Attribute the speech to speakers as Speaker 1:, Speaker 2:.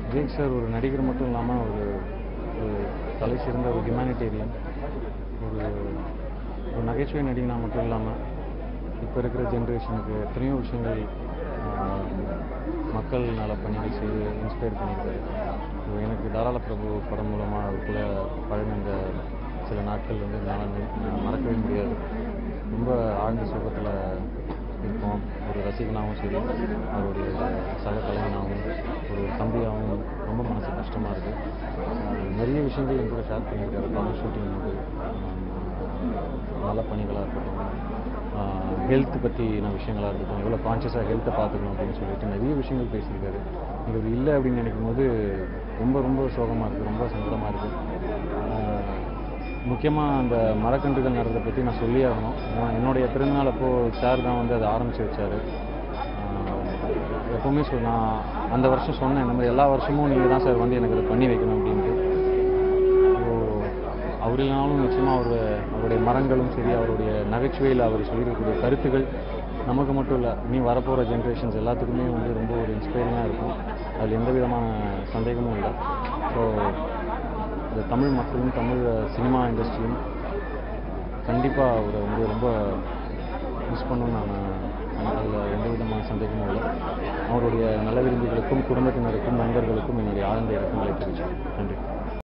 Speaker 1: Vivek sir ஒரு நடிகர் மட்டும் இல்லாமல் ஒரு ஒரு தலை சிறந்த ஒரு ஹியூமனிடேரியன் ஒரு ஒரு நகைச்சுவை நடிகனாக மட்டும் இல்லாமல் இப்போ இருக்கிற ஜென்ரேஷனுக்கு எத்தனையோ விஷயங்கள் ஆஹ், மக்கள் நல பணிகள் செய்து இன்ஸ்பயர் பண்ணியிருக்காரு ஸோ எனக்கு தாராள பிரபு படம் மூலமாக அவருக்குள்ள பழகின சில நாட்கள் வந்து என்னால் நி- மறக்கவே முடியாது ரொம்ப ஆழ்ந்த சுகத்தில் இருப்போம் ஒரு ரசிகனாகவும் சரி அவருடைய சக கலைஞனாகவும் ஒரு தம்பியாகவும் ரொம்ப மனசு கஷ்டமாக இருக்குது நிறைய விஷயங்கள் என் கூட ஷேர் பண்ணியிருக்காரு படம் ஷூட்டிங் போது நல்ல பணிகளாக இருக்கட்டும் ஹெல்த் பற்றின விஷயங்களாக இருக்கட்டும் எவ்வளோ கான்ஷியஸாக ஹெல்த்தை பார்த்துக்கணும் அப்படின்னு சொல்லிட்டு நிறைய விஷயங்கள் பேசியிருக்காரு இவர் இல்லை அப்படின்னு நினைக்கும் போது ரொம்ப ரொம்ப சோகமாக இருக்குது ரொம்ப சங்கடமாக இருக்குது முக்கியமாக அந்த மரக்கன்றுகள் நடுறதை பற்றி நான் சொல்லி ஆகணும் நான் என்னுடைய பிறந்தநாள் அப்போது சார் தான் வந்து அதை ஆரம்பித்து வச்சார் எப்போவுமே சொல் நான் அந்த வருஷம் சொன்னேன் இந்த மாதிரி எல்லா வருஷமும் நீங்கள் தான் சார் வந்து எனக்கு அதை பண்ணி வைக்கணும் அப்படின்ட்டு ஸோ அவர் இல்லைனாலும் நிச்சயமாக அவர் அவருடைய மரங்களும் சரி அவருடைய நகைச்சுவையில் அவர் சொல்லியிருக்கக்கூடிய கருத்துக்கள் நமக்கு மட்டும் இல்லை இனி வரப்போகிற ஜென்ரேஷன்ஸ் எல்லாத்துக்குமே வந்து ரொம்ப ஒரு இன்ஸ்பைரிங்காக இருக்கும் அதில் எந்த விதமான சந்தேகமும் இல்லை ஸோ இந்த தமிழ் மக்களும் தமிழ் சினிமா இண்டஸ்ட்ரியும் கண்டிப்பாக அவரை வந்து ரொம்ப மிஸ் பண்ணணும்னு நான் அதில் எந்த விதமான சந்தேகமும் இல்லை அவருடைய நல விரும்பிகளுக்கும் குடும்பத்தினருக்கும் நண்பர்களுக்கும் என்னுடைய ஆழ்ந்த இறக்கங்களை தெரிவிச்சேன் நன்றி